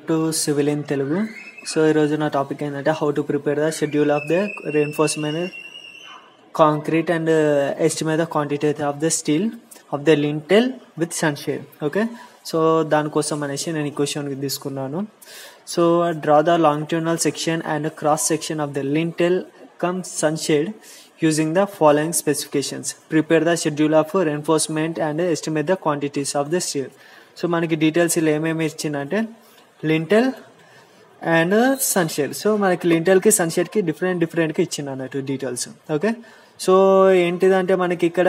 to civil in Telugu so ఈరోజు నా topic ఏంటంటే how to prepare the schedule of the reinforcement concrete and estimate the quantity of the steel of the lintel with sunshade okay so దానికోసం అనేసి నేను ఈ question తీసుకున్నాను so draw the longitudinal section and cross section of the lintel cum sunshade using the following specifications prepare the schedule of reinforcement and estimate the quantities of the steel so మనకి details ఇలా ఏమేమి ఇచ్చిందంటే lintel and sunshade so మనకి లింటెల్కి సన్షేడ్కి different డిఫరెంట్గా ఇచ్చింది అన్నట్టు details okay so ఏంటిదంటే మనకి ఇక్కడ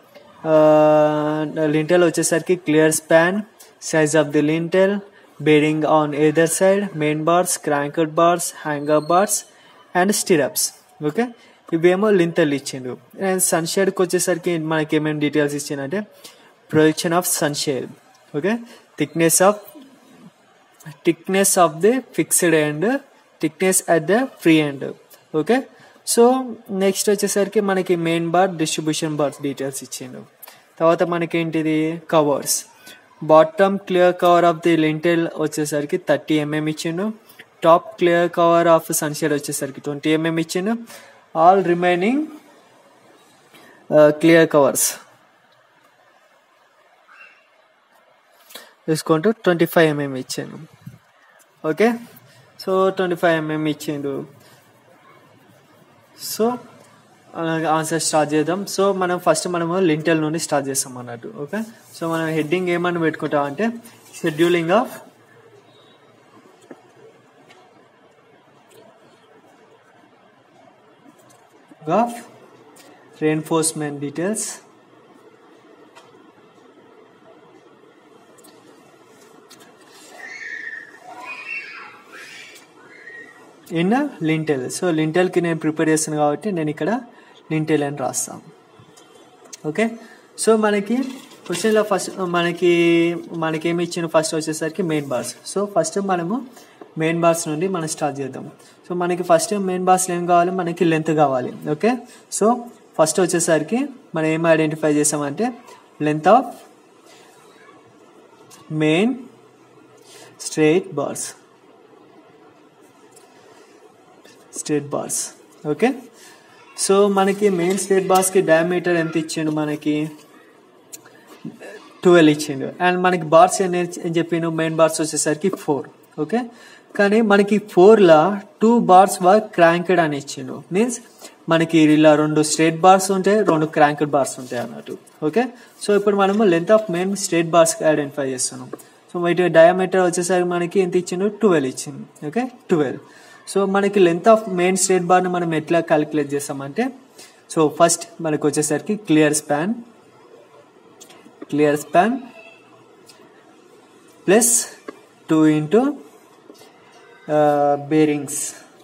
లింటెల్ వచ్చేసరికి clear span size of the lintel bearing on either side main bars cranked bars hanger bars and stirrups okay ఇవేమో లింటెల్ ఇచ్చిండు అండ్ సన్షేడ్కి వచ్చేసరికి మనకి ఏమేమి డీటెయిల్స్ ఇచ్చిందంటే projection of sunshade okay thickness of thickness of the fixed end thickness at the free end okay so next వచ్చేసరికి మనకి main bar distribution bars details ఇచ్చిండు తర్వాత మనకి ఏంటిది covers bottom clear cover of the lintel వచ్చేసరికి thirty mm ఇచ్చిండు top clear cover of sunshade వచ్చేసరికి twenty mm ఇచ్చిండు ఆల్ రిమైనింగ్ క్లియర్ కవర్స్ తీసుకుంటూ ట్వంటీ ఫైవ్ ఎంఎం ఇచ్చాను okay so twenty five mm ఇచ్చిండు సో ఆన్సర్ స్టార్ట్ చేద్దాం సో మనం ఫస్ట్ మనము లింటెల్ నుండి స్టార్ట్ చేస్తాం అన్నట్టు ఓకే సో మనం హెడ్డింగ్ ఏమని పెట్టుకుంటాం అంటే scheduling of of reinforcement details in lintel so లింటెల్కి నేను ప్రిపేర్ చేస్తాను కాబట్టి నేను ఇక్కడ లింటెల్ అని రాస్తాను ఓకే సో మనకి క్వశ్చన్లో ఫస్ట్ మనకి మనకి ఏమి ఇచ్చిన ఫస్ట్ వచ్చేసరికి మెయిన్ బార్స్ సో ఫస్ట్ మనము మెయిన్ బార్స్ నుండి మనం స్టార్ట్ చేద్దాం సో మనకి ఫస్ట్ మెయిన్ బార్స్ ఏం కావాలి మనకి లెంత్ కావాలి ఓకే సో ఫస్ట్ వచ్చేసరికి మనం ఏం ఐడెంటిఫై చేసామంటే length of main straight bars straight bars okay so మనకి మెయిన్ స్ట్రేట్ బార్స్కి డయామీటర్ ఎంత ఇచ్చిండు మనకి ట్వెల్వ్ ఇచ్చిండు అండ్ మనకి బార్స్ ఏం చెప్పిండు మెయిన్ బార్స్ వచ్చేసరికి ఫోర్ ఓకే కానీ మనకి ఫోర్లా టూ బార్స్ వర్ క్రాంకెడ్ అని ఇచ్చిండు మీన్స్ మనకి ఇలా రెండు స్ట్రేట్ బార్స్ ఉంటాయి రెండు క్రాంకెడ్ బార్స్ ఉంటాయి అన్నట్టు ఓకే సో ఇప్పుడు మనము length of main straight bars identify చేస్తున్నాం సో వీటి డయామీటర్ వచ్చేసరికి మనకి ఎంత ఇచ్చిండు ట్వెల్వ్ ఇచ్చింది ఓకే ట్వెల్వ్ సో మనకి లెంత్ ఆఫ్ మెయిన్ స్ట్రేట్ బార్ని మనం ఎట్లా క్యాలిక్యులేట్ చేస్తామంటే సో ఫస్ట్ మనకు వచ్చేసరికి clear span clear span plus two into bearings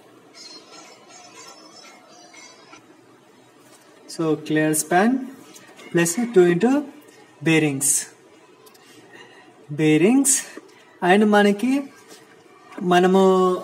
so clear span plus two into bearings bearings and మనకి మనము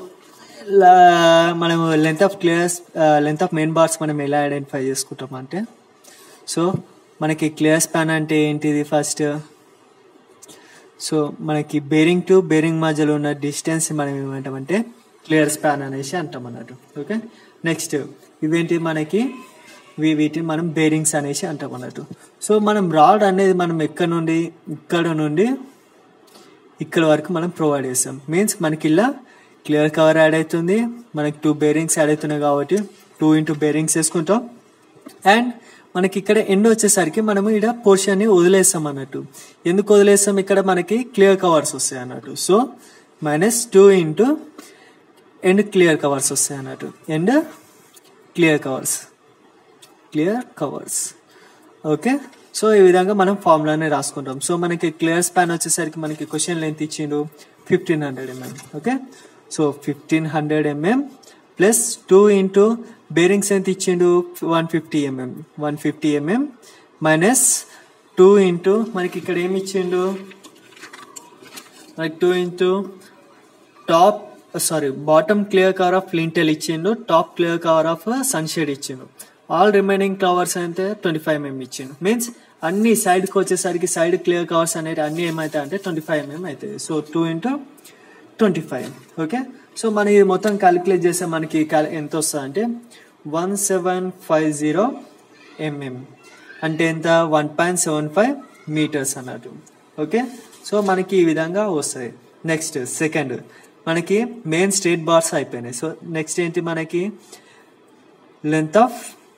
మనము length of clear length of main bars మనం ఎలా ఐడెంటిఫై చేసుకుంటాం అంటే సో మనకి క్లియర్ స్పాన్ అంటే ఏంటిది ఫస్ట్ సో మనకి బేరింగ్ టు బేరింగ్ మధ్యలో ఉన్న డిస్టెన్స్ మనం ఏమంటామంటే క్లియర్ స్పాన్ అనేసి అంటాం అన్నట్టు ఓకే నెక్స్ట్ ఇవేంటి మనకి వీటిని మనం బేరింగ్స్ అనేసి అంటాం అన్నట్టు సో మనం రాడ్ అనేది మనం ఎక్కడ నుండి ఇక్కడ నుండి ఇక్కడ వరకు మనం ప్రొవైడ్ చేస్తాం మీన్స్ మనకి ఇలా క్లియర్ కవర్ యాడ్ అవుతుంది మనకి టూ బేరింగ్స్ యాడ్ అవుతున్నాయి కాబట్టి టూ ఇంటూ బేరింగ్స్ వేసుకుంటాం అండ్ మనకి ఇక్కడ ఎండ్ వచ్చేసరికి మనము ఇక్కడ పోర్షన్ని వదిలేస్తాం అన్నట్టు ఎందుకు వదిలేస్తాం ఇక్కడ మనకి క్లియర్ కవర్స్ వస్తాయి అన్నట్టు so minus two into end clear covers వస్తాయి అన్నట్టు end clear covers clear covers okay so ఈ విధంగా మనం ఫార్ములానే రాసుకుంటాం సో మనకి క్లియర్ స్పాన్ వచ్చేసరికి మనకి క్వశ్చన్ లెంత్ ఇచ్చిండు fifteen hundred mm okay so fifteen hundred mm plus two into bearings ఎంత ఇచ్చిండు one fifty mm one fifty mm minus two into మనకి ఇక్కడ ఏమి ఇచ్చిండు మనకి టూ ఇంటూ top sorry bottom clear cover of lintel ఇచ్చిండు top clear cover of sunshade ఇచ్చిండు ఆల్ రిమైనింగ్ కవర్స్ అయితే ట్వంటీ ఫైవ్ ఎంఎం ఇచ్చిండు మీన్స్ అన్ని సైడ్కి వచ్చేసరికి సైడ్ క్లియర్ కవర్స్ అనేవి అన్ని ఏమవుతాయి అంటే ట్వంటీ ఫైవ్ ఎంఎం అవుతాయి so two into twenty five okay so మనం ఇది మొత్తం క్యాలిక్యులేట్ చేస్తే మనకి cal- ఎంత వస్తుంది అంటే one seven five zero mm అంటే ఎంత one point seven five metres అన్నట్టు ఓకే సో మనకి ఈ విధంగా వస్తుంది నెక్స్ట్ సెకండ్ మనకి మెయిన్ స్ట్రేట్ బార్స్ అయిపోయినాయి సో నెక్స్ట్ ఏంటి మనకి length of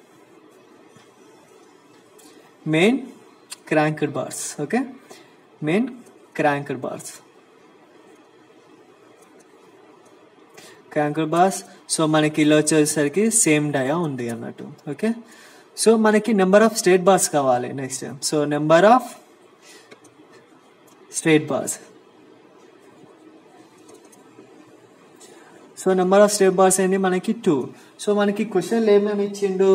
main cranked bars okay main cranked bars cranked bars so మనకి ఇలా వచ్చేసరికి సేమ్ డయా ఉంది అన్నట్టు ఓకే సో మనకి నెంబర్ ఆఫ్ స్ట్రేట్ బార్స్ కావాలి next so number of straight bars so number of straight bars ఏంటి మనకి two so మనకి క్వశ్చన్లు ఏమేమి ఇచ్చిండు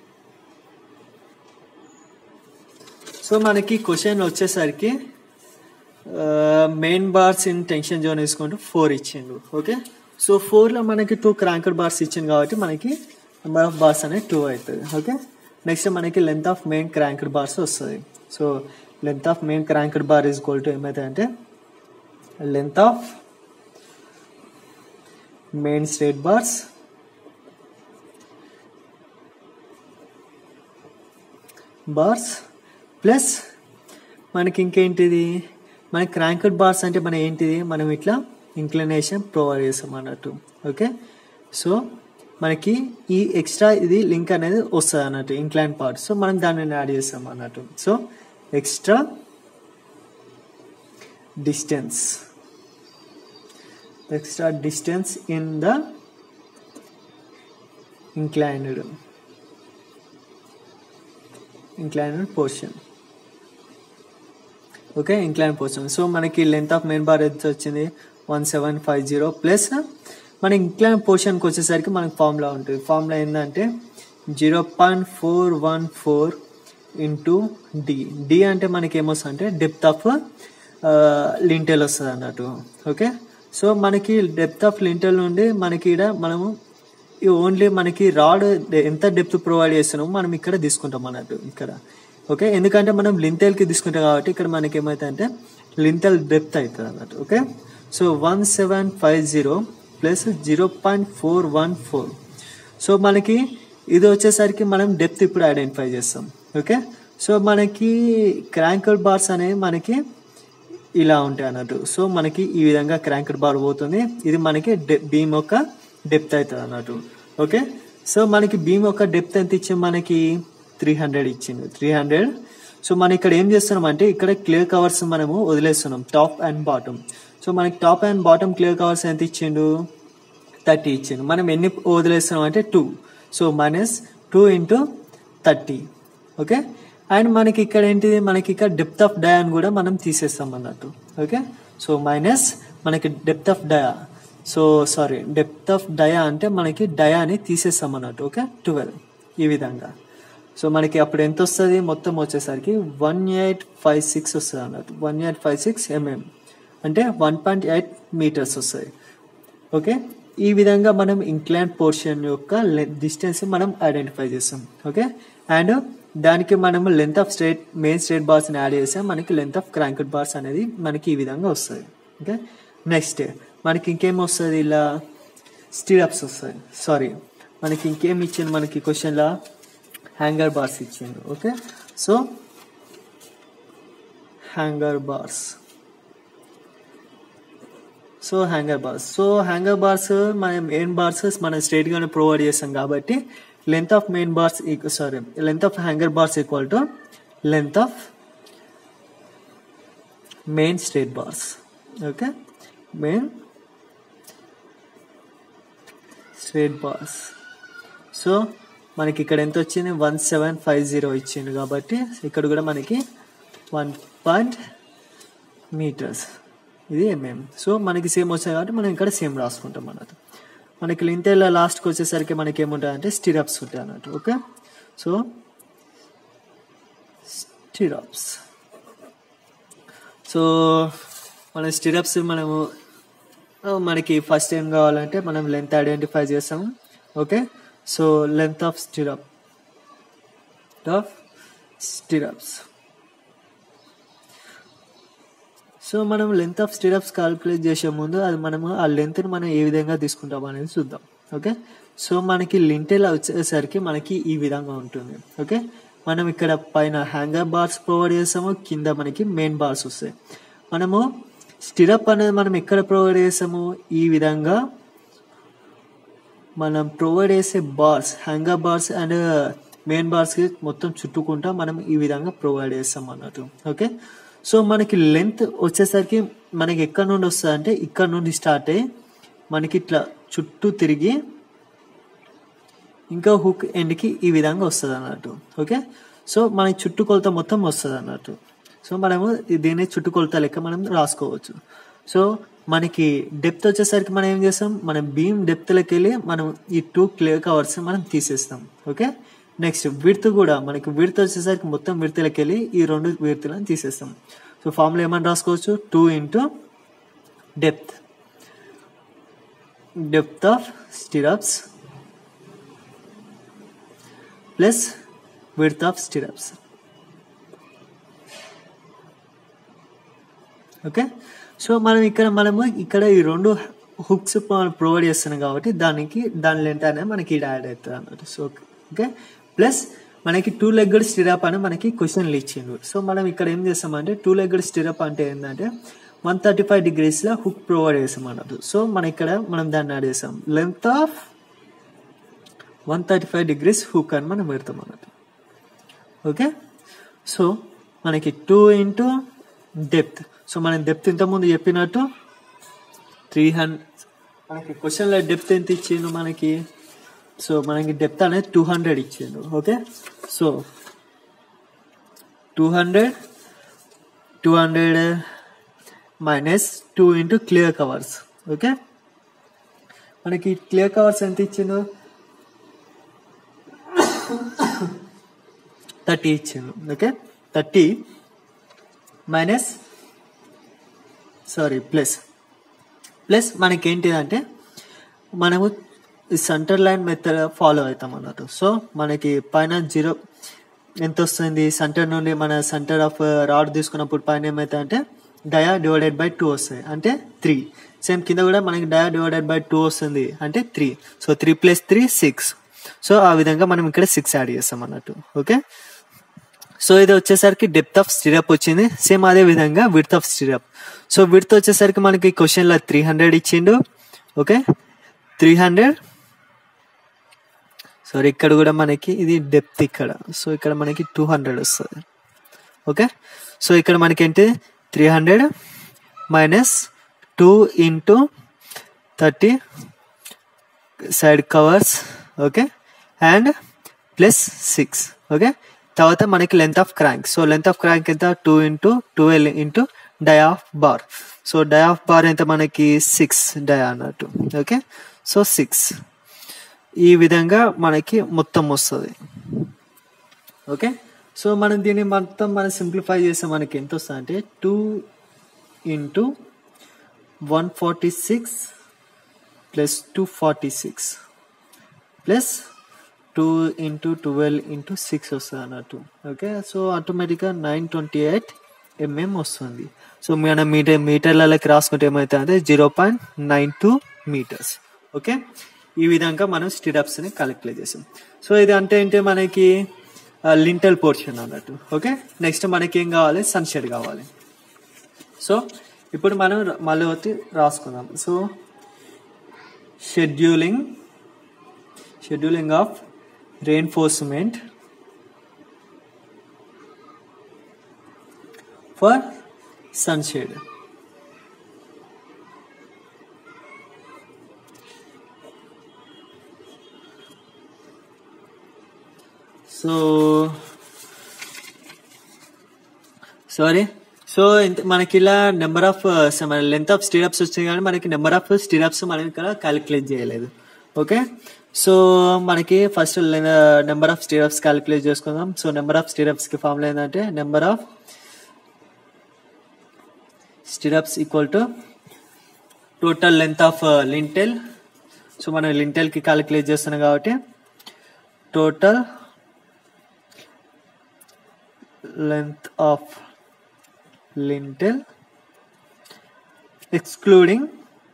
సో మనకి క్వశ్చన్ వచ్చేసరికి main bars in tension zone వేసుకుంటూ ఫోర్ ఇచ్చిండు ఓకే సో ఫోర్లో మనకి టూ క్రాంకర్ బార్స్ ఇచ్చింది కాబట్టి మనకి నెంబర్ ఆఫ్ బార్స్ అనేది టూ అవుతుంది ఓకే నెక్స్ట్ మనకి length of main cranked bars వస్తుంది so length of main cranked bar is equal to ఏమవుతుంది అంటే length of main straight bars bars plus మనకి ఇంకేంటిది మన క్రాంకెడ్ బార్స్ అంటే మన ఏంటిది మనం ఇట్లా ఇంక్లినేషన్ ప్రొవైడ్ చేస్తాం అన్నట్టు ఓకే సో మనకి ఈ ఎక్స్ట్రా ఇది లింక్ అనేది వస్తుంది అన్నట్టు ఇంక్లైన్ పార్ట్ సో మనం దాన్ని యాడ్ చేస్తాం అన్నట్టు so extra distance extra distance in the inclined inclined portion okay incline portion so మనకి లెంత్ ఆఫ్ మెయిన్ బార్ ఎంత వచ్చింది one seven five zero plus మన ఇంక్లైన్ పోర్షన్కి వచ్చేసరికి మనకి ఫార్ములా ఉంటుంది ఫార్ములా ఏంటంటే zero point four one four into D D అంటే మనకి ఏమొస్తుంది అంటే డెప్త్ ఆఫ్ లింటెల్ వస్తుంది అన్నట్టు ఓకే సో మనకి డెప్త్ ఆఫ్ లింటెల్ నుండి మనకి ఇక్కడ మనము ఓన్లీ మనకి రాడ్ ఎంత డెప్త్ ప్రొవైడ్ చేస్తున్నామో మనం ఇక్కడ తీసుకుంటాం అన్నట్టు ఇక్కడ ఓకే ఎందుకంటే మనం లింతెల్కి తీసుకుంటాం కాబట్టి ఇక్కడ మనకి ఏమవుతుంది అంటే లింతెల్ డెప్త్ అవుతుంది అన్నట్టు okay so one seven five zero plus zero point four one four so మనకి ఇది వచ్చేసరికి మనం డెప్త్ ఇప్పుడు ఐడెంటిఫై చేస్తాం ఓకే సో మనకి క్రాంకల్ బార్స్ అనేవి మనకి ఇలా ఉంటాయి అన్నట్టు సో మనకి ఈ విధంగా క్రాంకెడ్ బార్ పోతుంది ఇది మనకి బీమ్ యొక్క డెప్త్ అవుతుంది అన్నట్టు ఓకే సో మనకి బీమ్ యొక్క డెప్త్ ఎంత ఇచ్చింది మనకి త్రీ హండ్రెడ్ ఇచ్చింది త్రీ హండ్రెడ్ సో మనం ఇక్కడ ఏం చేస్తున్నాం అంటే ఇక్కడ క్లియర్ కవర్స్ మనము వదిలేస్తున్నాం టాప్ అండ్ బాటమ్ సో మనకి top and bottom clear covers ఎంత ఇచ్చిండు థర్టీ ఇచ్చిండు మనం ఎన్ని వదిలేస్తున్నాం అంటే two so minus two into thirty okay and మనకి ఇక్కడ ఏంటిది మనకి ఇక్కడ డెప్త్ ఆఫ్ డయాన్ కూడా మనం తీసేస్తాం అన్నట్టు ఓకే సో మైనస్ మనకి depth of dia so sorry depth of dia అంటే మనకి డయాని తీసేస్తాం అన్నట్టు ఓకే ట్వెల్వ్ ఈ విధంగా సో మనకి అప్పుడు ఎంత వస్తుంది మొత్తం వచ్చేసరికి వన్ ఎయిట్ ఫైవ్ సిక్స్ వస్తుంది అన్నట్టు one eight five six mm అంటే వన్ పాయింట్ ఎయిట్ మీటర్స్ వస్తుంది ఓకే ఈ విధంగా మనం ఇంక్లైన్ పోర్షన్ యొక్క డిస్టెన్స్ మనం ఐడెంటిఫై చేస్తాం ఓకే అండ్ దానికి మనము length of straight main straight bars add చేస్తే మనకి లెంత్ ఆఫ్ క్రాంకెట్ బార్స్ అనేది మనకి ఈ విధంగా వస్తుంది ఓకే నెక్స్ట్ మనకి ఇంకేం వస్తుంది ఇలా స్టీరప్స్ వస్తుంది సారీ మనకి ఇంకేం ఇచ్చింది మనకి క్వశ్చన్లో హ్యాంగర్ బార్స్ ఇచ్చిండు okay so hanger bars so hanger bars so hanger bars మనం మెయిన్ బార్స్ మనం స్ట్రైట్ గానే ప్రొవైడ్ చేస్తాం కాబట్టి length of main bars sorry length of hanger bars equal to length of main straight bars okay main straight bars so మనకి ఇక్కడ ఎంత వచ్చింది one seven five zero ఇచ్చిండు కాబట్టి ఇక్కడ కూడా మనకి వన్ పాయింట్ మీటర్స్ ఇది ఎంఎం సో మనకి సేమ్ వచ్చాయి కాబట్టి మనం ఇక్కడ సేమ్ రాసుకుంటాం అన్నట్టు మనకి లింతేళ్ళ లాస్ట్కి వచ్చేసరికి మనకి ఏముంటాయి అంటే స్టిరప్స్ ఉంటాయి అన్నట్టు ఓకే సో స్టిరప్స్ సో మన స్టిరప్స్ మనము మనకి ఫస్ట్ ఏం కావాలంటే మనం లెంత్ ఐడెంటిఫై చేస్తాము okay so length of stirrup of stirrups so మనం లెంత్ ఆఫ్ స్టిరప్స్ క్యాలిక్యులేట్ చేసే ముందు అది మనము ఆ లెంత్ని మనం ఏ విధంగా తీసుకుంటాం అనేది చూద్దాం ఓకే సో మనకి లింటెల్ వచ్చేసరికి మనకి ఈ విధంగా ఉంటుంది ఓకే మనం ఇక్కడ పైన హ్యాంగర్ బార్స్ ప్రొవైడ్ చేస్తాము కింద మనకి మెయిన్ బార్స్ వస్తాయి మనము స్టిరప్ అనేది మనం ఎక్కడ ప్రొవైడ్ చేస్తాము ఈ విధంగా మనం ప్రొవైడ్ చేసే bars hanger bars and main బార్స్కి మొత్తం చుట్టుకుంటా మనం ఈ విధంగా ప్రొవైడ్ చేస్తాం అన్నట్టు ఓకే సో మనకి లెంత్ వచ్చేసరికి మనకి ఎక్కడ నుండి వస్తుంది అంటే ఇక్కడ నుండి స్టార్ట్ అయ్యి మనకి ఇట్లా చుట్టూ తిరిగి ఇంకా హుక్ ఎండ్కి ఈ విధంగా వస్తుంది అన్నట్టు ఓకే సో మనకి చుట్టుకొలత మొత్తం వస్తుంది అన్నట్టు సో మనము దీన్ని చుట్టుకొలత లెక్క మనం రాసుకోవచ్చు సో మనకి డెప్త్ వచ్చేసరికి మనం ఏం చేస్తాం మనం బీమ్ డెప్త్లోకి వెళ్ళి మనం ఈ టూ క్లియర్ కవర్స్ మనం తీసేస్తాం ఓకే నెక్స్ట్ విడ్త్ కూడా మనకి విడ్త్ వచ్చేసరికి మొత్తం విడతలకి వెళ్ళి ఈ రెండు విడతలను తీసేస్తాం సో ఫార్ములా ఏమని రాసుకోవచ్చు two into depth depth of stirrups plus width of stirrups okay so మనం ఇక్కడ మనము ఇక్కడ ఈ రెండు హుక్స్ ప్రొవైడ్ చేస్తున్నాం కాబట్టి దానికి దాని లెంత్ అనేది మనకి ఇక్కడ యాడ్ అవుతుంది అన్నట్టు సో ఓకే ప్లస్ మనకి టూ లెగ్గడ్ స్టిరప్ అని మనకి క్వశ్చన్లు ఇచ్చిండు సో మనం ఇక్కడ ఏం చేస్తామంటే టూ లెగ్గడ్ స్టిరప్ అంటే ఏంటంటే వన్ థర్టీ ఫైవ్ డిగ్రీస్లో హుక్ ప్రొవైడ్ చేస్తాం అన్నట్టు సో మనం ఇక్కడ మనం దాన్ని యాడ్ చేస్తాం length of one thirty five degrees hook అని మనం పెడతాం అన్నట్టు ఓకే సో మనకి టూ ఇంటూ డెప్త్ సో మనం డెప్త్ ఇంతకుముందు చెప్పినట్టు త్రీ హండ్రెడ్ మనకి క్వశ్చన్లో డెప్త్ ఎంత ఇచ్చిండు మనకి సో మనకి డెప్త్ అనేది టూ హండ్రెడ్ ఇచ్చిండు okay so two hundred two hundred minus two into clear covers okay మనకి క్లియర్ కవర్స్ ఎంత ఇచ్చిండు థర్టీ ఇచ్చిండు okay thirty minus sorry plus plus మనకేంటిదంటే మనము సెంటర్ లైన్ మెథడ్ ఫాలో అవుతాం అన్నట్టు సో మనకి పైన జీరో ఎంత వస్తుంది సెంటర్ నుండి మన సెంటర్ ఆఫ్ రాడ్ తీసుకున్నప్పుడు పైన ఏమైతే అంటే డయా డివైడెడ్ బై టూ వస్తుంది అంటే త్రీ సేమ్ కింద కూడా మనకి డయా డివైడెడ్ బై టూ వస్తుంది అంటే three so three plus three six so ఆ విధంగా మనం ఇక్కడ సిక్స్ యాడ్ చేస్తాం అన్నట్టు ఓకే సో ఇది వచ్చేసరికి డెప్త్ ఆఫ్ స్టిరప్ వచ్చింది సేమ్ అదే విధంగా width of stirrup so width వచ్చేసరికి మనకి క్వశ్చన్ లో త్రీ హండ్రెడ్ ఇచ్చిండు ఓకే త్రీ హండ్రెడ్ సారీ ఇక్కడ కూడా మనకి ఇది డెప్త్ ఇక్కడ సో ఇక్కడ మనకి టూ హండ్రెడ్ వస్తుంది ఓకే సో ఇక్కడ మనకి ఏంటి three hundred minus two into thirty side covers okay and plus six okay తర్వాత మనకి length of crank so length of crank ఎంత two into twelve into dia of bar so dia of bar ఎంత మనకి six dia అన్నట్టు okay so six ఈ విధంగా మనకి మొత్తం వస్తుంది ఓకే సో మనం దీన్ని మొత్తం మనం సింప్లిఫై చేస్తే మనకి ఎంత వస్తుంది అంటే two into one forty six plus two forty six plus two into twelve into six వస్తుంది అన్నట్టు ఓకే సో ఆటోమేటిక్గా నైన్ ట్వంటీ ఎయిట్ ఎంఎం వస్తుంది సో మనం మీటర్ మీటర్లకి రాసుకుంటే ఏమైతే అంటే zero point nine two metres okay ఈ విధంగా మనం స్టిరప్స్ని క్యాలిక్యులేట్ చేసాం సో ఇది అంటే ఏంటి మనకి లింటల్ పోర్షన్ అన్నట్టు ఓకే నెక్స్ట్ మనకి ఏం కావాలి సన్షెడ్ కావాలి సో ఇప్పుడు మనం మళ్ళీ వచ్చి రాసుకుందాం so scheduling scheduling of reinforcement for sunshade so sorry so మనకి ఇలా number of length of stirrups వచ్చింది కానీ మనకి నెంబర్ ఆఫ్ స్టీరప్స్ మనం ఇక్కడ క్యాలిక్యులేట్ చేయలేదు ఓకే సో మనకి first number of stirrups calculate చేసుకుందాం సో నెంబర్ ఆఫ్ స్టీరప్స్ కి ఫార్ములా ఏంటంటే number of stirrups equal to total length of lintel so మనం లింటెల్ కి క్యాలిక్యులేట్ చేస్తున్నాం కాబట్టి total length of lintel excluding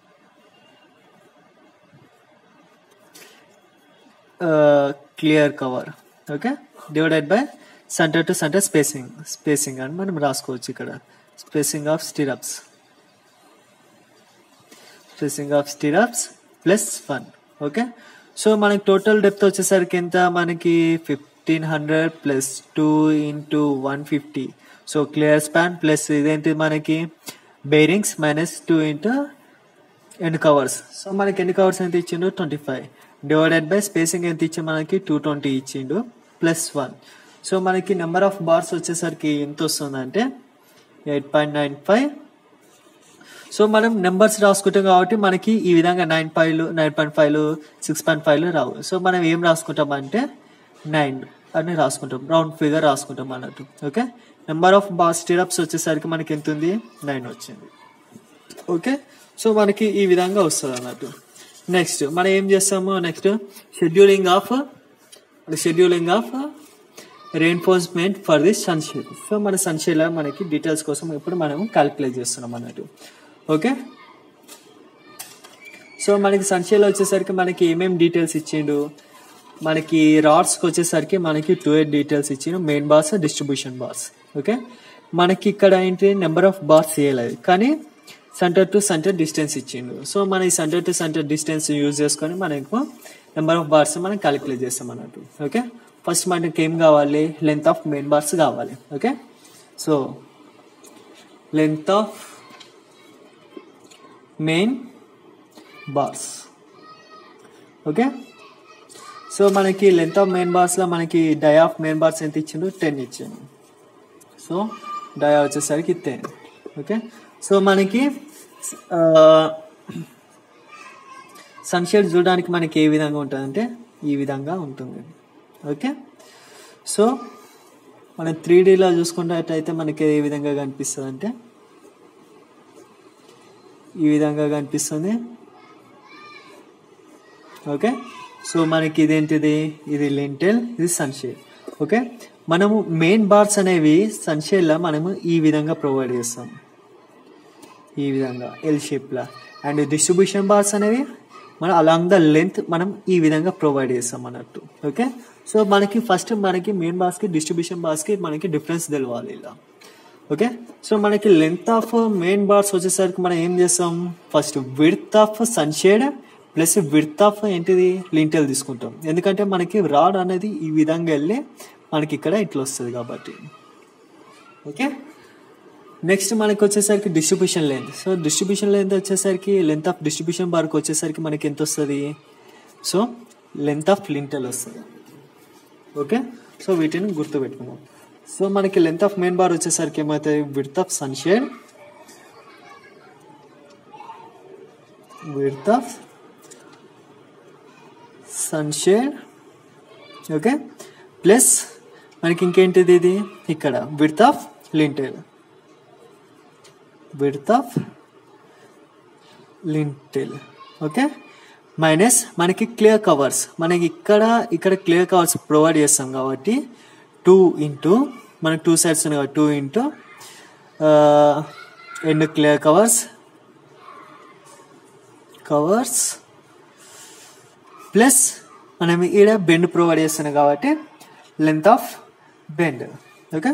clear cover okay divided by centre to centre spacing spacing అని మనం రాసుకోవచ్చు ఇక్కడ spacing of stirrups spacing of stirrups plus one okay so మనకి total depth వచ్చేసరికి ఎంత మనకి fifteen hundred plus two into one fifty so clear span plus ఇదేంటి మనకి bearings minus two into end covers so మనకి ఎన్ని కవర్స్ ఎంత ఇచ్చిండు twenty five divided by spacing ఎంత ఇచ్చి మనకి టూ ట్వంటీ ఇచ్చిండు ప్లస్ వన్ సో మనకి నెంబర్ ఆఫ్ బార్స్ వచ్చేసరికి ఎంత వస్తుందంటే eight point nine five so మనం నెంబర్స్ రాసుకుంటాం కాబట్టి మనకి ఈ విధంగా నైన్ ఫైవ్లు నైన్ పాయింట్ ఫైవ్లు సిక్స్ పాయింట్ ఫైవ్లు రావు సో మనం ఏం రాసుకుంటాం అంటే నైన్ అని రాసుకుంటాం రౌండ్ ఫిగర్ రాసుకుంటాం అన్నట్టు okay number of bar stirrups వచ్చేసరికి మనకి ఎంత ఉంది నైన్ వచ్చింది ఓకే సో మనకి ఈ విధంగా వస్తుంది అన్నట్టు నెక్స్ట్ మనం ఏం చేస్తాము next scheduling of scheduling of reinforcement for the sunshade so మన సన్షేడ్ మనకి డీటెయిల్స్ కోసం ఇప్పుడు మనం క్యాలిక్యులేట్ చేస్తున్నాం అన్నట్టు ఓకే సో మనకి సన్షేడ్ వచ్చేసరికి మనకి ఏమేమి డీటెయిల్స్ ఇచ్చిండు మనకి రాడ్స్కి వచ్చేసరికి మనకి టూ ఎయిట్ డీటెయిల్స్ ఇచ్చిండు main bars distribution bars okay మనకి ఇక్కడ ఏంటి నెంబర్ ఆఫ్ బార్స్ చేయలేదు కానీ సెంటర్ టు సెంటర్ డిస్టెన్స్ ఇచ్చిండు సో మన ఈ centre to centre distance use చేసుకొని మనకు నెంబర్ ఆఫ్ బార్స్ మనం క్యాలిక్యులేట్ చేస్తాం అన్నట్టు ఓకే ఫస్ట్ మనకి ఏం కావాలి లెంత్ ఆఫ్ మెయిన్ బార్స్ కావాలి okay so length of main bars okay so మనకి లెంత్ ఆఫ్ మెయిన్ బార్స్లో మనకి డై ఆఫ్ మెయిన్ బార్స్ ఎంత ఇచ్చిండు టెన్ ఇచ్చిండు సో డయా వచ్చేసరికి టెన్ ఓకే సో మనకి సన్షేడ్ చూడడానికి మనకి ఏ విధంగా ఉంటుందంటే ఈ విధంగా ఉంటుంది ఓకే సో మనం త్రీ డీలో చూసుకున్నట్టయితే మనకి ఏ విధంగా కనిపిస్తుంది అంటే ఈ విధంగా కనిపిస్తుంది ఓకే సో మనకి ఇదేంటిది ఇది లింటెల్ ఇది సన్షేడ్ ఓకే మనము మెయిన్ బార్స్ అనేవి సన్షేడ్లో మనము ఈ విధంగా ప్రొవైడ్ చేస్తాం ఈ విధంగా ఎల్ షేప్లా అండ్ డిస్ట్రిబ్యూషన్ బార్స్ అనేవి మనం అలాంగ్ ద లెంత్ మనం ఈ విధంగా ప్రొవైడ్ చేస్తాం అన్నట్టు ఓకే సో మనకి ఫస్ట్ మనకి మెయిన్ బార్స్కి డిస్ట్రిబ్యూషన్ బార్స్కి మనకి డిఫరెన్స్ తెలవాలి ఇలా ఓకే సో మనకి లెంత్ ఆఫ్ మెయిన్ బార్స్ వచ్చేసరికి మనం ఏం చేస్తాం first width of sunshade plus width of ఏంటిది లింటెల్ తీసుకుంటాం ఎందుకంటే మనకి రాడ్ అనేది ఈ విధంగా వెళ్ళి మనకి ఇక్కడ ఇట్లా వస్తుంది కాబట్టి ఓకే నెక్స్ట్ మనకి వచ్చేసరికి distribution length so distribution length వచ్చేసరికి లెంత్ ఆఫ్ డిస్ట్రిబ్యూషన్ బార్కి వచ్చేసరికి మనకి ఎంత వస్తుంది సో లెంత్ ఆఫ్ లింటెల్ వస్తుంది ఓకే సో వీటిని గుర్తుపెట్టుకున్నాం సో మనకి లెంత్ ఆఫ్ మెయిన్ బార్ వచ్చేసరికి ఏమవుతుంది width of sunshade width of sunshade okay plus మనకి ఇంకేంటిది ఇది ఇక్కడ width of lintel width of lintel okay minus మనకి క్లియర్ కవర్స్ మనకి ఇక్కడ ఇక్కడ క్లియర్ కవర్స్ ప్రొవైడ్ చేస్తాం కాబట్టి టూ ఇంటూ మనకి టూ సైడ్స్ ఉన్నాయి కాబట్టి two into end clear covers covers plus మనం ఈడ బెండ్ ప్రొవైడ్ చేస్తున్నాం కాబట్టి length of bend okay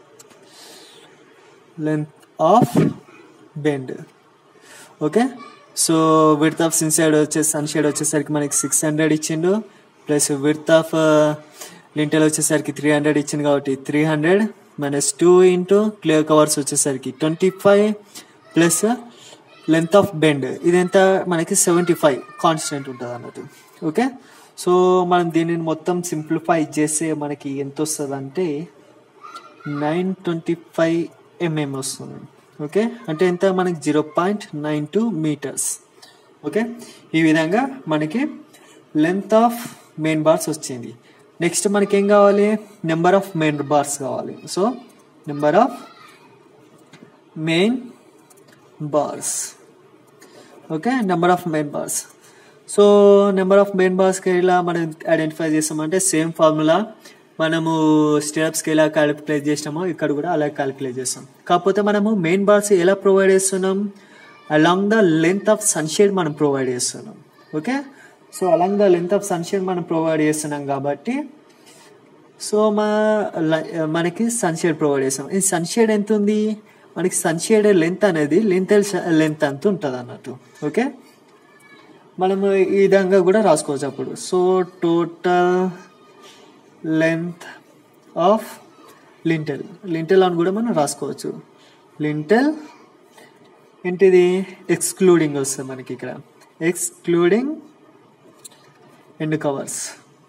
length of bend okay so width of sunshade వచ్చే సన్ షేడ్ వచ్చేసరికి మనకి సిక్స్ హండ్రెడ్ ఇచ్చిండు ప్లస్ విడ్త్ ఆఫ్ లింటెల్ వచ్చేసరికి త్రీ హండ్రెడ్ ఇచ్చింది కాబట్టి three hundred minus two into clear covers వచ్చేసరికి twenty five plus length of bend ఇదంతా మనకి సెవెంటీ ఫైవ్ కాన్స్టెంట్ ఉంటుంది అన్నట్టు ఓకే సో మనం దీనిని మొత్తం సింప్లిఫై చేస్తే మనకి ఎంత వస్తుంది అంటే నైన్ ట్వంటీ ఫైవ్ ఎంఎం వస్తుంది ఓకే అంటే ఎంత మనకి zero point nine two metres okay ఈ విధంగా మనకి లెంత్ ఆఫ్ మెయిన్ బార్స్ వచ్చింది నెక్స్ట్ మనకి ఏం కావాలి నెంబర్ ఆఫ్ మెయిన్ బార్స్ కావాలి so number of main bars okay number of main bars so number of main బార్స్కి ఎలా మనం ఐడెంటిఫై చేస్తామంటే సేమ్ ఫార్ములా మనము స్టెప్స్కి ఎలా క్యాలిక్యులేట్ చేసినామో ఇక్కడ కూడా అలా క్యాలిక్యులేట్ చేస్తాం కాకపోతే మనము మెయిన్ బార్స్ ఎలా ప్రొవైడ్ చేస్తున్నాం along the length of sunshade మనం ప్రొవైడ్ చేస్తున్నాం okay so along the length of sunshade మనం ప్రొవైడ్ చేస్తున్నాం కాబట్టి సో మా ల- మనకి సన్షేడ్ ప్రొవైడ్ చేస్తాం ఈ సన్షేడ్ ఎంత ఉంది మనకి సన్షేడ్ లెంత్ అనేది లెంత్ లెంత్ అంత ఉంటుంది అన్నట్టు ఓకే మనము ఈ విధంగా కూడా రాసుకోవచ్చు అప్పుడు so total length of lintel lintel అని కూడా మనం రాసుకోవచ్చు లింటెల్ ఏంటిది ఎక్స్క్లూడింగ్ వస్తుంది మనకి ఇక్కడ excluding end covers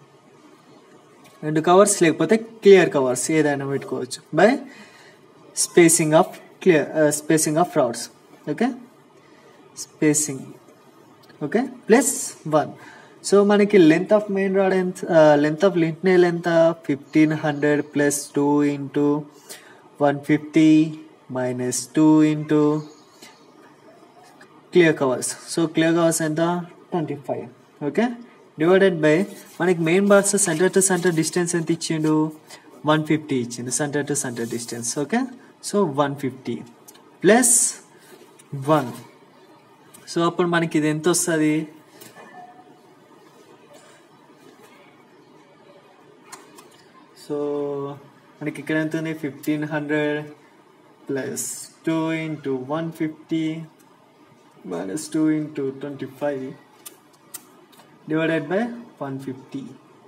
end covers లేకపోతే క్లియర్ కవర్స్ ఏదైనా పెట్టుకోవచ్చు by spacing of clear spacing of ఫ్రౌడ్స్ okay spacing okay plus one so మనకి లెంత్ ఆఫ్ మెయిన్ రాడ్ ఎంత లెంత్ ఆఫ్ లింట్ నెయిల్ ఎంత fifteen hundred plus two into one fifty minus two into clear covers so clear covers ఎంత twenty five okay divided by మనకి main bars centre to centre distance ఎంత ఇచ్చిండు one fifty ఇచ్చిండు centre to centre distance okay so one fifty plus one so అప్పుడు మనకి ఇది ఎంత వస్తుంది సో మనకి ఇక్కడ ఎంత ఉంది fifteen hundred plus two into one fifty minus two into twenty five divided by one fifty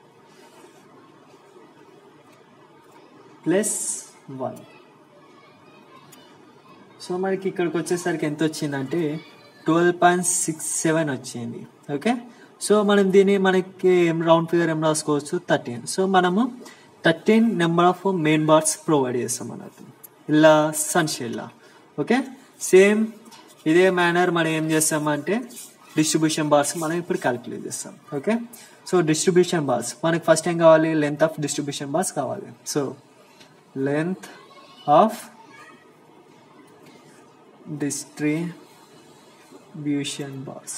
plus one so మనకి ఇక్కడికి వచ్చేసరికి ఎంత వచ్చిందంటే ట్వెల్వ్ పాయింట్ సిక్స్ సెవెన్ వచ్చింది ఓకే సో మనం దీన్ని మనకి ఏం రౌండ్ ఫిగర్ ఏం రాసుకోవచ్చు థర్టీన్ సో మనము thirteen number of main bars provide చేస్తాం అన్నట్టు ఇలా సన్షేడ్లా ఓకే సేమ్ ఇదే మేనర్ మనం ఏం చేస్తామంటే డిస్ట్రిబ్యూషన్ బార్స్ మనం ఇప్పుడు క్యాలిక్యులేట్ చేస్తాం ఓకే సో డిస్ట్రిబ్యూషన్ బార్స్ మనకి ఫస్ట్ ఏం కావాలి లెంత్ ఆఫ్ డిస్ట్రిబ్యూషన్ బార్స్ కావాలి so length of distribution bars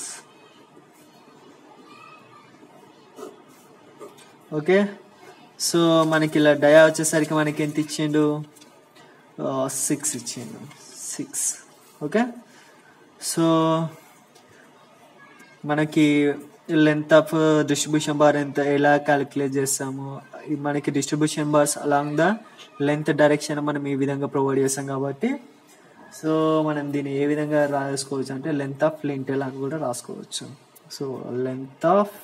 okay so మనకి ఇలా డయా వచ్చేసరికి మనకి ఎంత ఇచ్చిండు సిక్స్ ఇచ్చిండు సిక్స్ ఓకే సో మనకి లెంత్ ఆఫ్ డిస్ట్రిబ్యూషన్ బార్ ఎంత ఎలా క్యాలిక్యులేట్ చేస్తాము ఈ మనకి distribution bars along the length direction మనం ఈ విధంగా ప్రొవైడ్ చేస్తాం కాబట్టి సో మనం దీన్ని ఏ విధంగా రాసుకోవచ్చు అంటే లెంత్ ఆఫ్ లింటెల్ అని కూడా రాసుకోవచ్చు so length of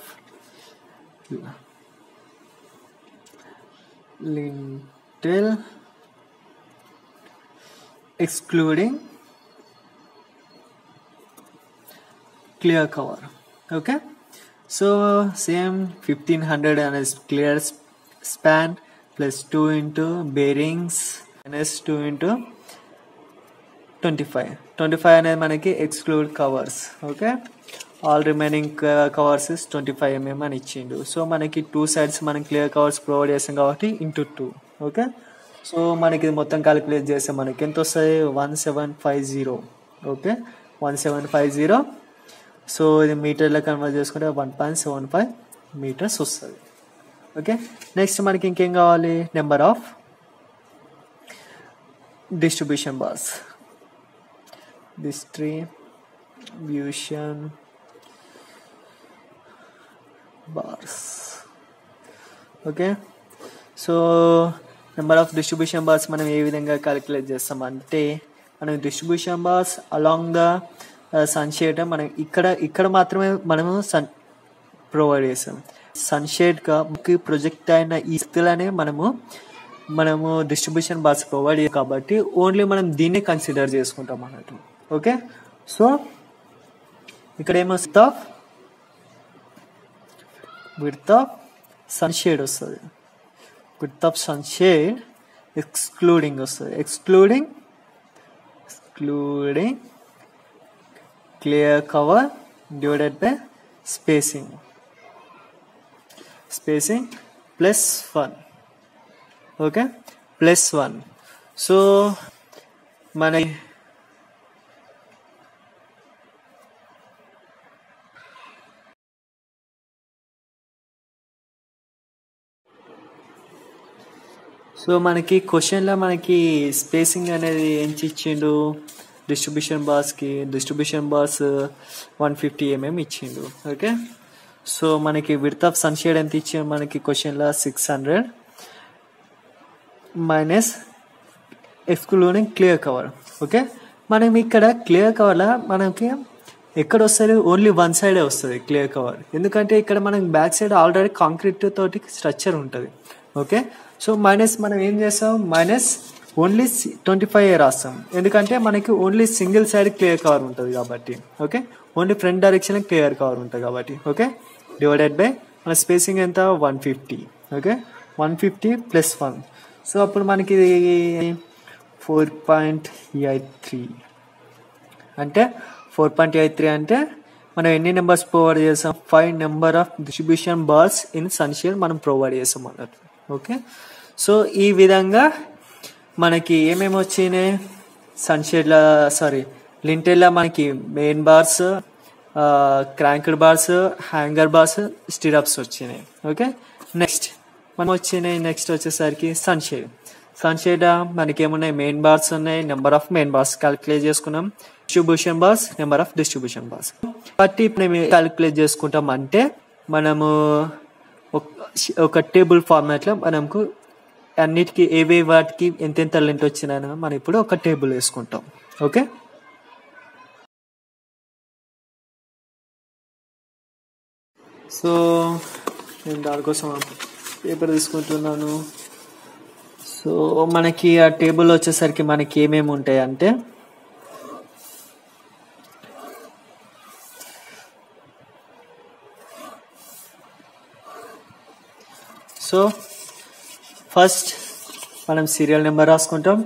lintel excluding clear cover okay so same fifteen hundred అనే clear span plus two into bearings minus two into twenty five twenty five అనేది మనకి exclude covers okay all remaining covers is twenty five mm అని ఇచ్చిండు so మనకి two sides మనం clear covers provide చేస్తాం కాబట్టి into two okay so మనకి ఇది మొత్తం క్యాలిక్యులేట్ చేస్తే మనకి ఎంత వస్తుంది one seven five zero okay one seven five zero so ఇది మీటర్లో కన్వర్ట్ చేసుకుంటే one point seven five metres వస్తుంది ఓకే నెక్స్ట్ మనకి ఇంకేం కావాలి number of distribution bars distribution bars okay so number of distribution bars మనం ఏ విధంగా క్యాలిక్యులేట్ చేస్తాం అంటే మనం distribution bars along the sunshade మనం ఇక్కడ ఇక్కడ మాత్రమే మనము సన్ ప్రొవైడ్ చేస్తాం సన్షేడ్ కి ప్రొజెక్ట్ అయిన ఈ స్థితిలోనే మనము మనము డిస్ట్రిబ్యూషన్ బార్స్ ప్రొవైడ్ చేయాలి కాబట్టి ఓన్లీ మనం దీన్ని కన్సిడర్ చేసుకుంటాం అన్నట్టు ఓకే సో ఇక్కడ ఏమొస్తా విత్ ఆఫ్ సన్షేడ్ వస్తుంది విత్ ఆఫ్ సన్షేడ్ ఎక్స్క్లూడింగ్ వస్తుంది excluding excluding clear cover divided by spacing spacing plus one okay plus one so మన సో మనకి క్వశ్చన్లో మనకి స్పేసింగ్ అనేది ఏం ఇచ్చిండు డిస్ట్రిబ్యూషన్ బార్స్కి distribution bars one fifty mm ఇచ్చిండు ఓకే సో మనకి విడ్త్ ఆఫ్ సన్షేడ్ ఎంత ఇచ్చిండు మనకి క్వశ్చన్లో six hundred minus excluding clear cover okay మనం ఇక్కడ క్లియర్ కవర్లో మనకి ఎక్కడ వస్తుంది ఓన్లీ వన్ సైడే వస్తుంది క్లియర్ కవర్ ఎందుకంటే ఇక్కడ మనకి బ్యాక్ సైడ్ ఆల్రెడీ కాంక్రీట్ తోటి స్ట్రక్చర్ ఉంటుంది ఓకే సో మైనస్ మనం ఏం చేస్తాం మైనస్ ఓన్లీ ట్వంటీ ఫైవ్ రాస్తాం ఎందుకంటే మనకి only single side clear cover ఉంటుంది కాబట్టి okay only front direction clear cover ఉంటుంది కాబట్టి ఓకే డివైడెడ్ బై మన స్పేసింగ్ ఎంత one fifty okay one fifty plus one so అప్పుడు మనకి ఫోర్ పాయింట్ ఎయిట్ త్రీ అంటే ఫోర్ పాయింట్ ఎయిట్ త్రీ అంటే మనం ఎన్ని నెంబర్స్ ప్రొవైడ్ చేసాం five number of distribution bars in sunshade మనం ప్రొవైడ్ చేసాం అన్నట్టు ఓకే సో ఈ విధంగా మనకి ఏమేమి వచ్చినాయి సన్షేడ్లో సారీ లింటెల్లో మనకి main bars cranked bars hanger bars stirrups వచ్చినాయి ఓకే నెక్స్ట్ మనం వచ్చినాయి నెక్స్ట్ వచ్చేసరికి సన్షేడ్ సన్షేడ్ మనకి ఏమున్నాయి మెయిన్ బార్స్ ఉన్నాయి number of main bars calculate చేసుకున్నాం distribution bars number of distribution bars బట్టి మేము క్యాలిక్యులేట్ చేసుకుంటాం అంటే మనము ఒక టేబుల్ ఫార్మాట్లో మనకు అన్నిటికీ ఏవే వాటికి ఎంతెంత లెంత్ వచ్చినాయో మనం ఇప్పుడు ఒక టేబుల్ వేసుకుంటాం ఓకే సో నేను దానికోసం పేపర్ తీసుకుంటున్నాను సో మనకి ఆ టేబుల్ వచ్చేసరికి మనకి ఏమేమి ఉంటాయి అంటే సో ఫస్ట్ మనం సీరియల్ నెంబర్ రాసుకుంటాం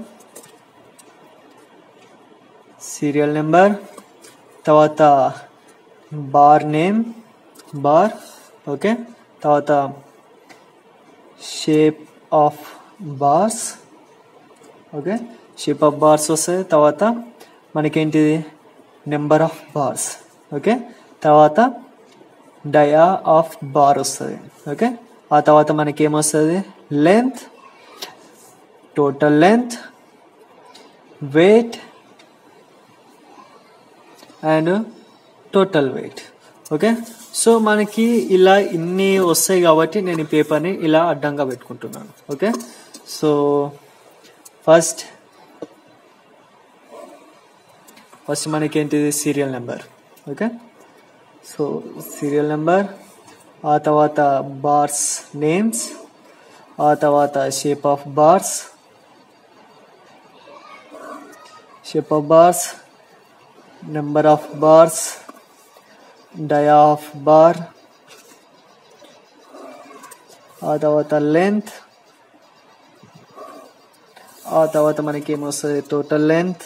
సీరియల్ నెంబర్ తర్వాత బార్ నేమ్ బార్ ఓకే తర్వాత shape of bars okay shape of bars వస్తాయి తర్వాత మనకేంటిది నెంబర్ ఆఫ్ బార్స్ ఓకే తర్వాత డయా ఆఫ్ బార్ వస్తుంది ఓకే ఆ తర్వాత మనకి ఏమొస్తుంది length total length weight and total weight okay so మనకి ఇలా ఇన్ని వస్తాయి కాబట్టి నేను ఈ పేపర్ని ఇలా అడ్డంగా పెట్టుకుంటున్నాను ఓకే సో ఫస్ట్ ఫస్ట్ మనకి ఏంటిది serial number okay so serial number ఆ తర్వాత బార్స్ నేమ్స్ ఆ తర్వాత shape of bars shape of bars number of bars dia of bar ఆ తర్వాత లెంత్ ఆ తర్వాత మనకి ఏమొస్తుంది total length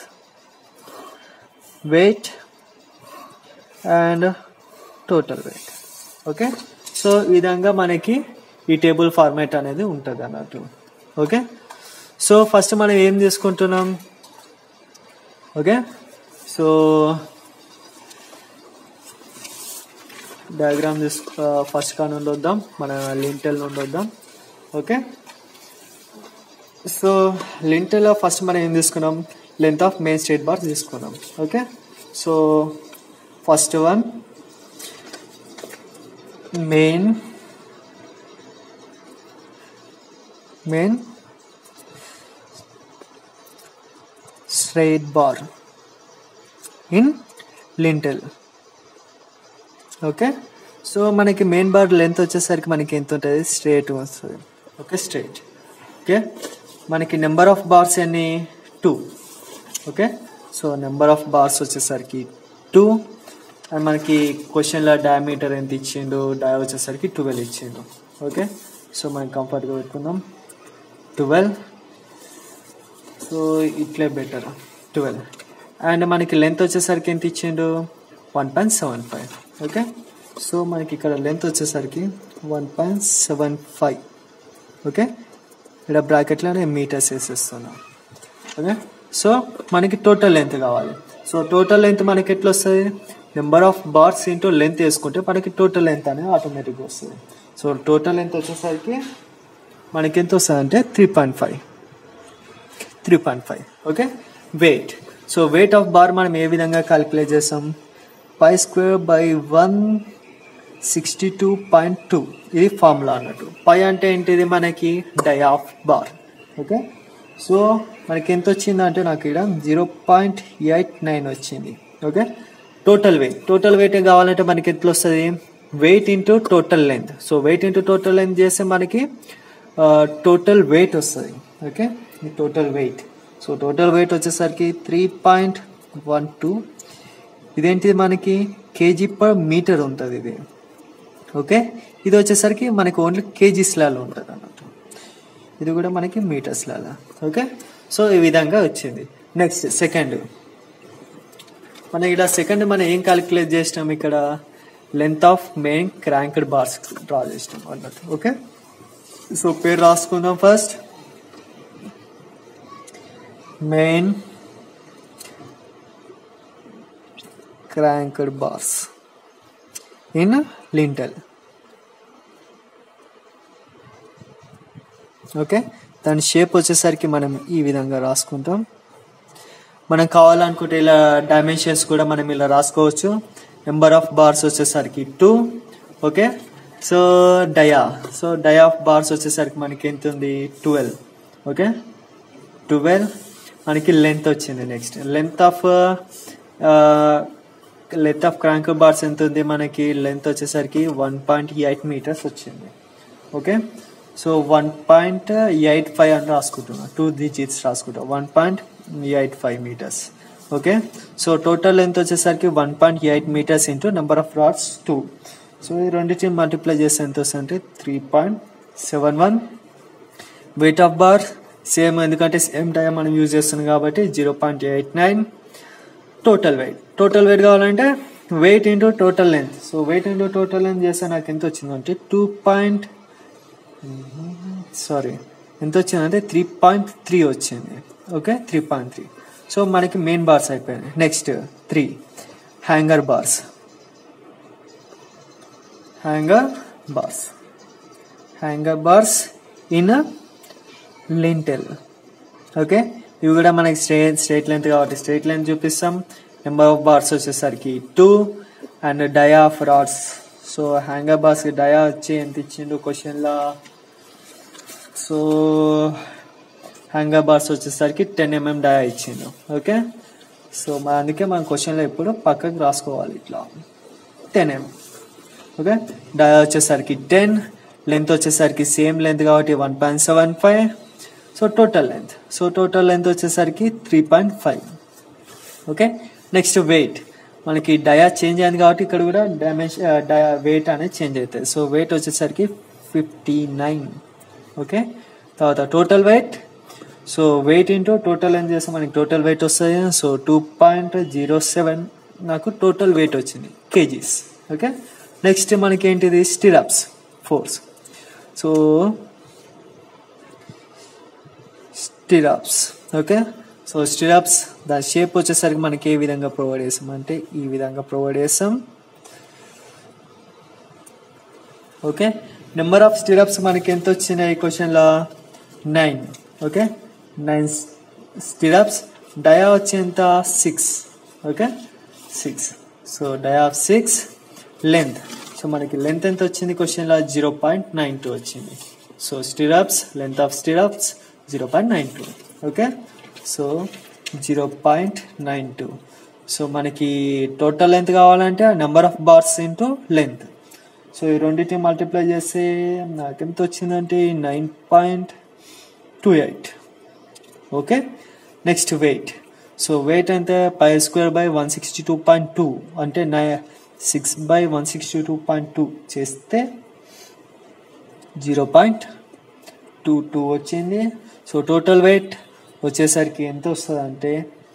weight and total weight okay so ఈ విధంగా మనకి ఈ టేబుల్ ఫార్మాట్ అనేది ఉంటుంది అన్నట్టు ఓకే సో ఫస్ట్ మనం ఏం తీసుకుంటున్నాం ఓకే సో డయాగ్రామ్ తీసు ఫస్ట్ కా నుండి వద్దాం మన లింటెల్ నుండి వద్దాం ఓకే సో లింటెల్లో ఫస్ట్ మనం ఏం తీసుకున్నాం length of main straight bar తీసుకున్నాం okay so first one main main straight bar in lintel okay so మనకి మెయిన్ బార్ లెంత్ వచ్చేసరికి మనకి ఎంత ఉంటుంది స్ట్రేట్ వస్తుంది ఓకే స్ట్రేట్ ఓకే మనకి నెంబర్ ఆఫ్ బార్స్ ఎన్ని two okay so number of bars వచ్చేసరికి టూ అండ్ మనకి క్వశ్చన్లో డయామీటర్ ఎంత ఇచ్చిండు డయా వచ్చేసరికి ట్వెల్వ్ ఇచ్చిండు ఓకే సో మనం కంఫర్ట్గా పెట్టుకుందాం ట్వెల్వ్ సో ఇట్లే బెటర్ ట్వెల్వ్ అండ్ మనకి లెంత్ వచ్చేసరికి ఎంత ఇచ్చిండు one point seven five okay so మనకి ఇక్కడ లెంత్ వచ్చేసరికి one point seven five okay ఇక్కడ బ్రాకెట్లో నేను మీటర్స్ వేసేస్తున్నాను ఓకే సో మనకి టోటల్ లెంత్ కావాలి సో టోటల్ లెంత్ మనకి ఎట్లా వస్తుంది number of bars into length వేసుకుంటే మనకి టోటల్ లెంత్ అనేది ఆటోమేటిక్గా వస్తుంది సో టోటల్ లెంత్ వచ్చేసరికి మనకి ఎంత వస్తుంది అంటే three point five three point five okay weight so weight of bar మనం ఏ విధంగా క్యాలిక్యులేట్ చేస్తాం pi square by one sixty two point two ఇది ఫార్ములా అన్నట్టు పై అంటే ఏంటిది మనకి dia of bar okay so మనకి ఎంత వచ్చిందంటే నాకు ఇక్కడ జీరో పాయింట్ ఎయిట్ నైన్ వచ్చింది okay total weight total weight కావాలంటే మనకి ఎట్లా వస్తుంది weight into total length so weight into total length చేస్తే మనకి టోటల్ వెయిట్ వస్తుంది okay total weight so total weight వచ్చేసరికి త్రీ పాయింట్ వన్ టూ ఇదేంటిది మనకి కేజీ పర్ మీటర్ ఉంటుంది ఇది ఓకే ఇది వచ్చేసరికి మనకి ఓన్లీ కేజీస్లలో ఉంటుంది అన్నట్టు ఇది కూడా మనకి మీటర్స్లలో ఓకే సో ఈ విధంగా వచ్చింది నెక్స్ట్ సెకండ్ మన ఇక్కడ సెకండ్ మనం ఏం క్యాలిక్యులేట్ చేసినాం ఇక్కడ length of main cranked bars draw చేసినాం అన్నట్టు ఓకే సో పేరు రాసుకుందాం first main cranked bars in lintel okay దాని షేప్ వచ్చేసరికి మనం ఈ విధంగా రాసుకుంటాం మనం కావాలనుకుంటే ఇలా డైమెన్షన్స్ కూడా మనం ఇలా రాసుకోవచ్చు నెంబర్ ఆఫ్ బార్స్ వచ్చేసరికి two okay so dia so dia of bars వచ్చేసరికి మనకి ఎంత ఉంది ట్వెల్వ్ ఓకే ట్వెల్వ్ మనకి లెంత్ వచ్చింది next length of length of crank bars ఎంత ఉంది మనకి లెంత్ వచ్చేసరికి వన్ పాయింట్ ఎయిట్ మీటర్స్ వచ్చింది okay so one point eight five అని రాసుకుంటున్నా టూ డిజిట్స్ రాసుకుంటా one point eight five metres okay so total length వచ్చేసరికి one point eight metres into number of rods two so ఈ రెండింటిని multiply చేస్తే ఎంత వస్తుంది అంటే three point seven one weight of bar same ఎందుకంటే సేమ్ టైం మనం యూజ్ చేస్తున్నాం కాబట్టి zero point eight nine total weight total weight కావాలంటే weight into total length so weight into total length చేస్తే నాకు ఎంత వచ్చిందంటే టూ పాయింట్ సారీ ఎంత వచ్చిందంటే త్రీ పాయింట్ త్రీ వచ్చింది okay three point three so మనకి మెయిన్ బార్స్ అయిపోయాయి next three hanger bars hanger bars hanger bars in lintel okay ఇవి కూడా మనకి స్ట్రేట్ స్ట్రేట్ లెంత్ కాబట్టి స్ట్రేట్ లెంత్ చూపిస్తాం నెంబర్ ఆఫ్ బార్స్ వచ్చేసరికి two and dia of rods so hanger bars dia వచ్చి ఎంత ఇచ్చిండు క్వశ్చన్లో సో హ్యాంగర్ బార్స్ వచ్చేసరికి టెన్ ఎంఎం డయా ఇచ్చిండు ఓకే సో మన అందుకే మన క్వశ్చన్లో ఇప్పుడు పక్కకు రాసుకోవాలి ఇట్లా టెన్ ఎంఎం ఓకే డయా వచ్చేసరికి టెన్ లెంత్ వచ్చేసరికి సేమ్ లెంత్ కాబట్టి one point seven five so total length so total length వచ్చేసరికి three point five okay next weight మనకి డయా చేంజ్ అయింది కాబట్టి ఇక్కడ కూడా డైమెన్షన్ డయా వెయిట్ అనేది చేంజ్ అవుతుంది సో వెయిట్ వచ్చేసరికి ఫిఫ్టీ నైన్ ఓకే తర్వాత total weight so weight into total ఏం చేస్తే మనకి టోటల్ వెయిట్ వస్తుంది so two point zero seven నాకు టోటల్ వెయిట్ వచ్చింది కేజీస్ ఓకే నెక్స్ట్ మనకి ఏంటిది stirrups fours so stirrups okay so stirrups దాని షేప్ వచ్చేసరికి మనకి ఏ విధంగా ప్రొవైడ్ చేస్తాం అంటే ఈ విధంగా ప్రొవైడ్ చేస్తాం ఓకే నెంబర్ ఆఫ్ స్టిరప్స్ మనకి ఎంత వచ్చినాయి ఈ క్వశ్చన్లో nine okay nine stirrups dia వచ్చి ఎంత six okay six so dia of six length so మనకి లెంత్ ఎంత వచ్చింది క్వశ్చన్లో జీరో పాయింట్ నైన్ టూ వచ్చింది so stirrups length of stirrups zero point nine two okay so zero point nine two so మనకి total length కావాలంటే number of bars into length so ఈ రెండింటిని multiply చేస్తే నాకెంత వచ్చిందంటే nine point two eight okay next weight so wait అంటే pi square by one sixty two point two అంటే నై six by one sixty two point two చేస్తే zero point two two వచ్చింది సో టోటల్ వెయిట్ వచ్చేసరికి ఎంత వస్తుంది అంటే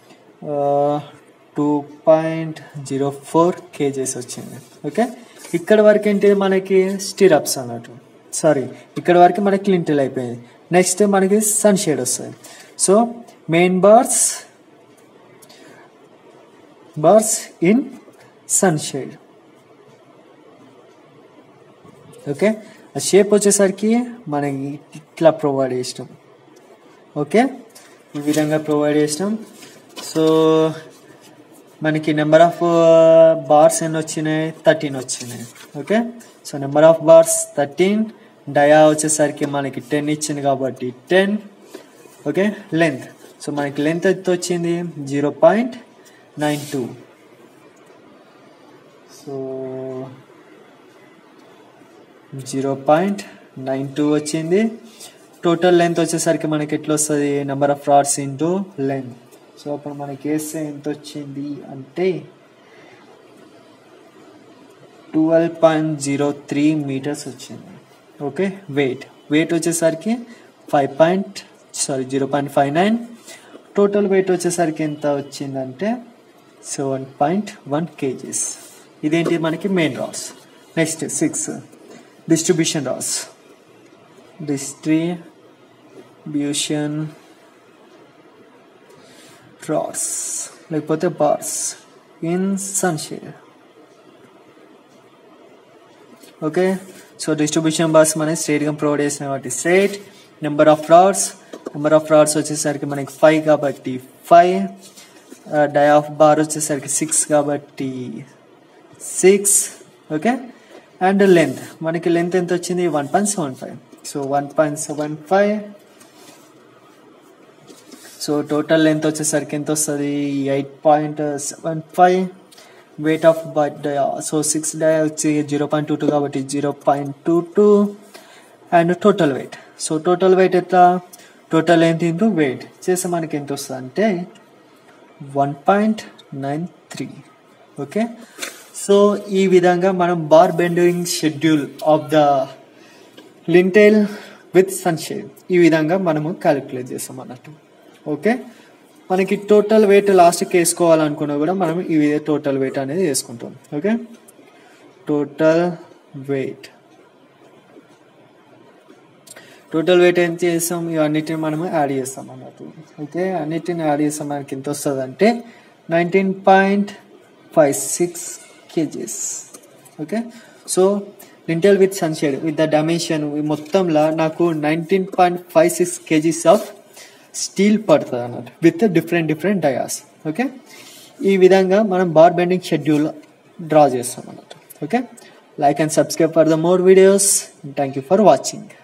two point zero four kgs వచ్చింది ఓకే ఇక్కడ వరకు ఏంటి మనకి స్టిరప్స్ అన్నట్టు సారీ ఇక్కడ వరకు మనకి లింటల్ అయిపోయింది నెక్స్ట్ మనకి సన్ షేడ్ వస్తుంది so main bars bars in sunshade okay ఆ షేప్ వచ్చేసరికి మనకి ఇట్లా ప్రొవైడ్ చేసినాం ఓకే ఈ విధంగా ప్రొవైడ్ చేసినాం సో మనకి నెంబర్ ఆఫ్ బార్స్ ఎన్ని వచ్చినాయి థర్టీన్ వచ్చినాయి okay so number of bars thirteen dia వచ్చేసరికి మనకి టెన్ ఇచ్చింది కాబట్టి టెన్ ఓకే లెంత్ సో మనకి లెంత్ ఎంత వచ్చింది zero point nine two so zero point nine two వచ్చింది టోటల్ లెంత్ వచ్చేసరికి మనకి ఎట్లా వస్తుంది number of rods into length so అప్పుడు మనకి వేస్తే ఎంత వచ్చింది అంటే twelve point zero three metres వచ్చింది ఓకే వెయిట్ వెయిట్ వచ్చేసరికి five point sorry zero point five nine total weight వచ్చేసరికి ఎంత వచ్చిందంటే సెవెన్ పాయింట్ వన్ కేజీస్ ఇదేంటి మనకి main rods next six distribution rods distribution rods లేకపోతే bars in sunshade okay so distribution bars మనకి స్ట్రైట్గా provide చేసిన కాబట్టి straight number of rods number of rods వచ్చేసరికి మనకి ఫైవ్ కాబట్టి ఫైవ్ డై ఆఫ్ బార్ వచ్చేసరికి సిక్స్ కాబట్టి సిక్స్ ఓకే అండ్ లెంత్ మనకి లెంత్ ఎంత వచ్చింది one point seven five so one point seven five so total length వచ్చేసరికి ఎంత వస్తుంది eight point seven five weight of but dia so six dia వచ్చి zero point two two కాబట్టి zero point two two and total weight so total weight ఎట్లా total length into weight చేస్తే మనకి ఎంత వస్తుంది అంటే one point nine three okay so ఈ విధంగా మనం bar bending schedule of the lintel with sunshade ఈ విధంగా మనము క్యాలిక్యులేట్ చేస్తాం అన్నట్టు ఓకే మనకి టోటల్ వెయిట్ లాస్ట్కి వేసుకోవాలనుకున్నా కూడా మనం ఇవి టోటల్ వెయిట్ అనేది వేసుకుంటాం okay total weight total weight ఏం చేస్తాం ఇవన్నిటిని మనము యాడ్ చేస్తాం అన్నట్టు ఓకే అన్నిటిని యాడ్ చేస్తాం మనకి ఎంత వస్తుంది అంటే nineteen point five six kgs okay so lintel with sunshade with the dimension మొత్తంలో నాకు nineteen point five six kgs of steel పడుతుంది అన్నట్టు with different different dias okay ఈ విధంగా మనం బార్ బెండింగ్ షెడ్యూల్ డ్రా చేస్తాం అన్నట్టు okay like and subscribe for the more videos thank you for watching